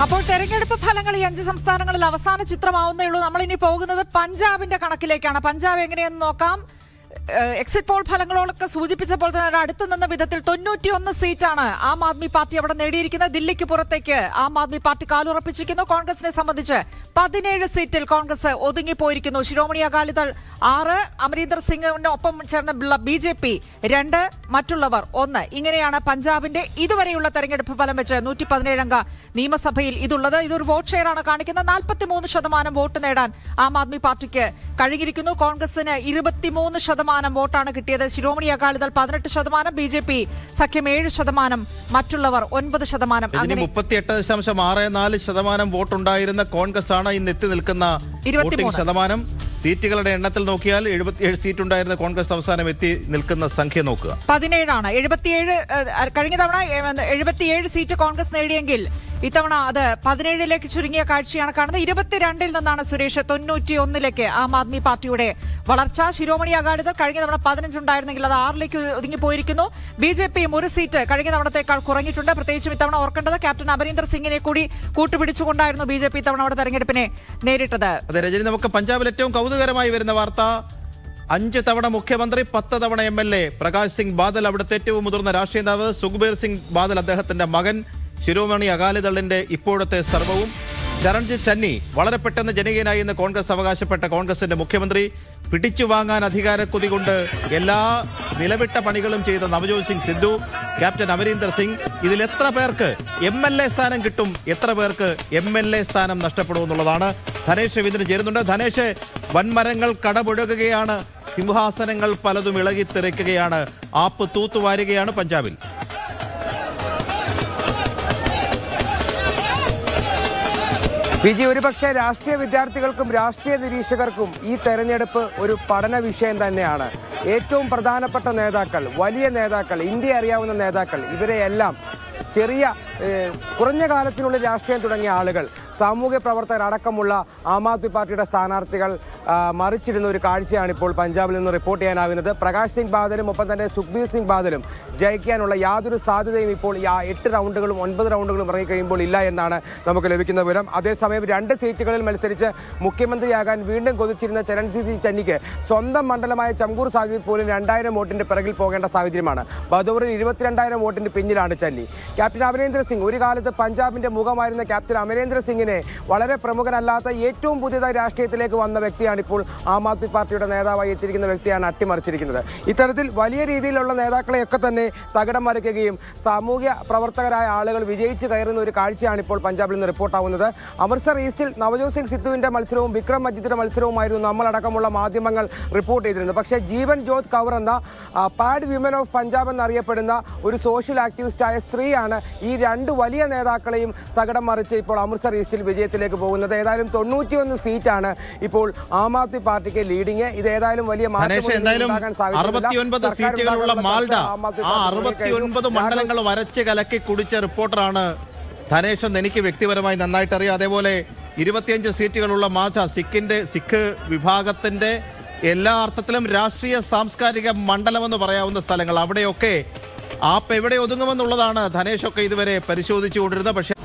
അപ്പോൾ തെരഞ്ഞെടുപ്പ് ഫലങ്ങൾ ഈ അഞ്ച് സംസ്ഥാനങ്ങളിൽ അവസാന ചിത്രമാവുന്നേ ഉള്ളൂ നമ്മൾ ഇനി പോകുന്നത് പഞ്ചാബിന്റെ കണക്കിലേക്കാണ് പഞ്ചാബ് എങ്ങനെയെന്ന് നോക്കാം ഏഹ് എക്സിറ്റ് പോൾ ഫലങ്ങളോടൊക്കെ സൂചിപ്പിച്ചപ്പോൾ തന്നെ അടുത്ത് നിന്ന വിധത്തിൽ തൊണ്ണൂറ്റിയൊന്ന് സീറ്റാണ് ആം ആദ്മി പാർട്ടി അവിടെ നേടിയിരിക്കുന്നത് ദില്ലിക്ക് പുറത്തേക്ക് ആം ആദ്മി പാർട്ടി കാലുറപ്പിച്ചിരിക്കുന്നു കോൺഗ്രസിനെ സംബന്ധിച്ച് പതിനേഴ് സീറ്റിൽ കോൺഗ്രസ് ഒതുങ്ങിപ്പോയിരിക്കുന്നു ശിരോമണി അകാലിദൾ ആറ് അമരീന്ദർ സിംഗിന് ഒപ്പം ചേർന്ന ബി ജെ പി രണ്ട് മറ്റുള്ളവർ ഒന്ന് ഇങ്ങനെയാണ് പഞ്ചാബിന്റെ ഇതുവരെയുള്ള തെരഞ്ഞെടുപ്പ് ഫലം വെച്ച് നൂറ്റി പതിനേഴംഗ നിയമസഭയിൽ ഇതുള്ളത് ഇതൊരു വോട്ട് ഷെയർ ആണ് കാണിക്കുന്നത് നാൽപ്പത്തിമൂന്ന് ശതമാനം വോട്ട് നേടാൻ ആം ആദ്മി പാർട്ടിക്ക് കഴിഞ്ഞിരിക്കുന്നു കോൺഗ്രസിന് ഇരുപത്തിമൂന്ന് ശതമാനം വോട്ടാണ് കിട്ടിയത് ശിരോമണി അകാലിദൾ പതിനെട്ട് ശതമാനം ബി ജെ പി സഖ്യം ഏഴ് ശതമാനം മറ്റുള്ളവർ ഒൻപത് ശതമാനം ഇതിന് അങ്ങനെ മുപ്പത്തിയെട്ട് ദശാംശം ആറ് നാല് ശതമാനം വോട്ടുണ്ടായിരുന്ന കോൺഗ്രസ് ആണ് ഇന്ന് എത്തി നിൽക്കുന്ന ഇരുപത്തിമൂന്ന്. വോട്ടിംഗ് ശതമാനം സീറ്റുകളുടെ എണ്ണത്തിൽ നോക്കിയാൽ എഴുപത്തിയേഴ് സീറ്റ് ഉണ്ടായിരുന്ന കോൺഗ്രസ് അവസാനം എത്തി നിൽക്കുന്ന സംഖ്യ നോക്കുക പതിനേഴാണ് എഴുപത്തിയേഴ് ഏഹ്, കഴിഞ്ഞ തവണ ഏഹ്, എഴുപത്തിയേഴ് സീറ്റ് കോൺഗ്രസ് നേടിയെങ്കിൽ ഇത്തവണ അത് പതിനേഴിലേക്ക് ചുരുങ്ങിയ കാഴ്ചയാണ് കാണുന്നത് ഇരുപത്തിരണ്ടിൽ നിന്നാണ് സുരേഷ് തൊണ്ണൂറ്റി ഒന്നിലേക്ക് ആം ആദ്മി പാർട്ടിയുടെ വളർച്ച ശിരോമണി അകാലിദൾ കഴിഞ്ഞ തവണ പതിനഞ്ചുണ്ടായിരുന്നെങ്കിൽ അത് ആറിലേക്ക് ഒതുങ്ങിപ്പോയിരിക്കുന്നു ബി ജെ പിയും ഒരു സീറ്റ് കഴിഞ്ഞ തവണത്തേക്കാൾ കുറഞ്ഞിട്ടുണ്ട് പ്രത്യേകിച്ചും ഇത്തവണ ഓർക്കേണ്ടത് ക്യാപ്റ്റൻ അമരീന്ദർ സിംഗിനെ കൂടി കൂട്ടുപിടിച്ചുകൊണ്ടായിരുന്നു ബി ജെ പി ഇത്തവണ അവിടെ തെരഞ്ഞെടുപ്പിനെ നേരിട്ടത് അതെ രജനി നമുക്ക് പഞ്ചാബിൽ ഏറ്റവും കൗതുകരമായി വരുന്ന വാർത്ത അഞ്ച് തവണ മുഖ്യമന്ത്രി പത്ത് തവണ M L A Prakash Singh Badal അവിടുത്തെ ഏറ്റവും മുതിർന്ന രാഷ്ട്രീയ നേതാവ് സുഖ്ബീർ സിംഗ് ബാദൽ അദ്ദേഹത്തിന്റെ മകൻ ശിരോമണി അകാലിദളിന്റെ ഇപ്പോഴത്തെ സർവവും ചരൺജിത് ചന്നി വളരെ പെട്ടെന്ന് ജനകീയനായി എന്ന് കോൺഗ്രസ് അവകാശപ്പെട്ട കോൺഗ്രസിന്റെ മുഖ്യമന്ത്രി പിടിച്ചു വാങ്ങാൻ അധികാരക്കൊതി കൊണ്ട് എല്ലാ നിലവിട്ട പണികളും ചെയ്ത നവജോത് സിംഗ് സിദ്ധു ക്യാപ്റ്റൻ അമരീന്ദർ സിംഗ് ഇതിൽ എത്ര പേർക്ക് എം എൽ എ സ്ഥാനം കിട്ടും എത്ര പേർക്ക് എം എൽ എ സ്ഥാനം നഷ്ടപ്പെടും എന്നുള്ളതാണ് ധനേഷ് രവീന്ദ്രൻ ചേരുന്നുണ്ട് ധനേഷ് വൻമരങ്ങൾ കടപുഴകുകയാണ് സിംഹാസനങ്ങൾ പലതും ഇളകിത്തെറിക്കുകയാണ് ആപ്പ് തൂത്തുവാരുകയാണ് പഞ്ചാബിൽ പി ജി ഒരുപക്ഷെ രാഷ്ട്രീയ വിദ്യാർത്ഥികൾക്കും രാഷ്ട്രീയ നിരീക്ഷകർക്കും ഈ തെരഞ്ഞെടുപ്പ് ഒരു പഠന വിഷയം തന്നെയാണ് ഏറ്റവും പ്രധാനപ്പെട്ട നേതാക്കൾ വലിയ നേതാക്കൾ ഇന്ത്യ അറിയാവുന്ന നേതാക്കൾ ഇവരെയെല്ലാം ചെറിയ ഏഹ്, കുറഞ്ഞ കാലത്തിനുള്ളിൽ രാഷ്ട്രീയം തുടങ്ങിയ ആളുകൾ സാമൂഹ്യ പ്രവർത്തകർ അടക്കമുള്ള ആം ആദ്മി പാർട്ടിയുടെ സ്ഥാനാർത്ഥികൾ ആ, മറിച്ചിടുന്ന ഒരു കാഴ്ചയാണ് ഇപ്പോൾ പഞ്ചാബിൽ നിന്ന് റിപ്പോർട്ട് ചെയ്യാനാകുന്നത് പ്രകാശ് സിംഗ് ബാദലും ഒപ്പം തന്നെ സുഖ്ബീർ സിംഗ് ബാദലും ജയിക്കാനുള്ള യാതൊരു സാധ്യതയും ഇപ്പോൾ ഈ ആ എട്ട് റൗണ്ടുകളും ഒൻപത് റൗണ്ടുകളും ഇറങ്ങി കഴിയുമ്പോൾ ഇല്ല എന്നാണ് നമുക്ക് ലഭിക്കുന്ന വിവരം അതേസമയം രണ്ട് സീറ്റുകളിൽ മത്സരിച്ച് മുഖ്യമന്ത്രിയാകാൻ വീണ്ടും കൊതിച്ചിരുന്ന ചരൺജിത് ചന്നിക്ക് സ്വന്തം മണ്ഡലമായ ചംകൂർ സാഹിബിൽ പോലും രണ്ടായിരം വോട്ടിന്റെ പിറകിൽ പോകേണ്ട സാഹചര്യമാണ് ബദൂറിൽ ഇരുപത്തിരണ്ടായിരം വോട്ടിന്റെ പിന്നിലാണ് ചന്നി ക്യാപ്റ്റൻ അമരേന്ദ്ര സിംഗ് ഒരു കാലത്ത് പഞ്ചാബിന്റെ മുഖമായിരുന്ന ക്യാപ്റ്റൻ അമരേന്ദ്ര സിംഗിനെ വളരെ പ്രമുഖനല്ലാത്ത ഏറ്റവും പുതിയതായി രാഷ്ട്രീയത്തിലേക്ക് വന്ന വ്യക്തിയാണ് ഇപ്പോൾ ആം ആദ്മി പാർട്ടിയുടെ നേതാവായി എത്തിയിരിക്കുന്ന വ്യക്തിയാണ് അട്ടിമറിച്ചിരിക്കുന്നത് ഇത്തരത്തിൽ വലിയ രീതിയിലുള്ള നേതാക്കളെയൊക്കെ തന്നെ തകിടം മറിക്കുകയും സാമൂഹ്യ പ്രവർത്തകരായ ആളുകൾ വിജയിച്ച് കയറുന്ന ഒരു കാഴ്ചയാണ് ഇപ്പോൾ പഞ്ചാബിൽ നിന്ന് റിപ്പോർട്ടാവുന്നത് അമൃത്സർ ഈസ്റ്റിൽ നവജോത് സിംഗ് സിദ്ധുവിന്റെ മത്സരവും വിക്രം മജിദിന്റെ മത്സരവുമായിരുന്നു നമ്മളടക്കമുള്ള മാധ്യമങ്ങൾ റിപ്പോർട്ട് ചെയ്തിരുന്നത് പക്ഷേ ജീവൻ ജോത് കൗർ എന്ന ആ, പാഡ് വിമൻ ഓഫ് പഞ്ചാബ് എന്നറിയപ്പെടുന്ന ഒരു സോഷ്യൽ ആക്ടിവിസ്റ്റായ സ്ത്രീയാണ് ഈ രണ്ട് വലിയ നേതാക്കളെയും തകിടം മറിച്ച് ഇപ്പോൾ അമൃത്സർ ഈസ്റ്റിൽ വിജയത്തിലേക്ക് പോകുന്നത് ഏതായാലും തൊണ്ണൂറ്റിയൊന്ന് സീറ്റാണ് ഇപ്പോൾ ആം ആദ്മി പാർട്ടിക്ക് ലീഡിങ് ഇത് ഏതായാലും വലിയ ധനേഷ് മാറ്റമൊന്നും എന്തായാലും ഉണ്ടാകാൻ സാധ്യതയില്ല. അറുപത്തിയൊൻപത് സർക്കാർ സീറ്റുകളുള്ള ഉണ്ടാക്കാനുള്ള മാൾഡ ചർച്ച ആം ആദ്മി ആ പാർട്ടി അറുപത്തിയൊൻപത് തുടങ്ങിക്കഴിഞ്ഞു. മണ്ഡലങ്ങൾ വരച്ച് കലക്കി കുടിച്ച റിപ്പോർട്ടറാണ് ധനേഷ് എന്ന് എനിക്ക് വ്യക്തിപരമായി നന്നായിട്ട് അറിയാം അതേപോലെ ഇരുപത്തിയഞ്ച് സീറ്റുകളുള്ള മാച്ച സിക്കിന്റെ സിഖ് വിഭാഗത്തിന്റെ എല്ലാ അർത്ഥത്തിലും രാഷ്ട്രീയ സാംസ്കാരിക മണ്ഡലമെന്ന് പറയാവുന്ന സ്ഥലങ്ങൾ അവിടെയൊക്കെ ആപ്പ് എവിടെ ഒതുങ്ങുമെന്നുള്ളതാണ് ധനേഷ് ഒക്കെ ഇതുവരെ പരിശോധിച്ചുകൊണ്ടിരുന്നത് പക്ഷേ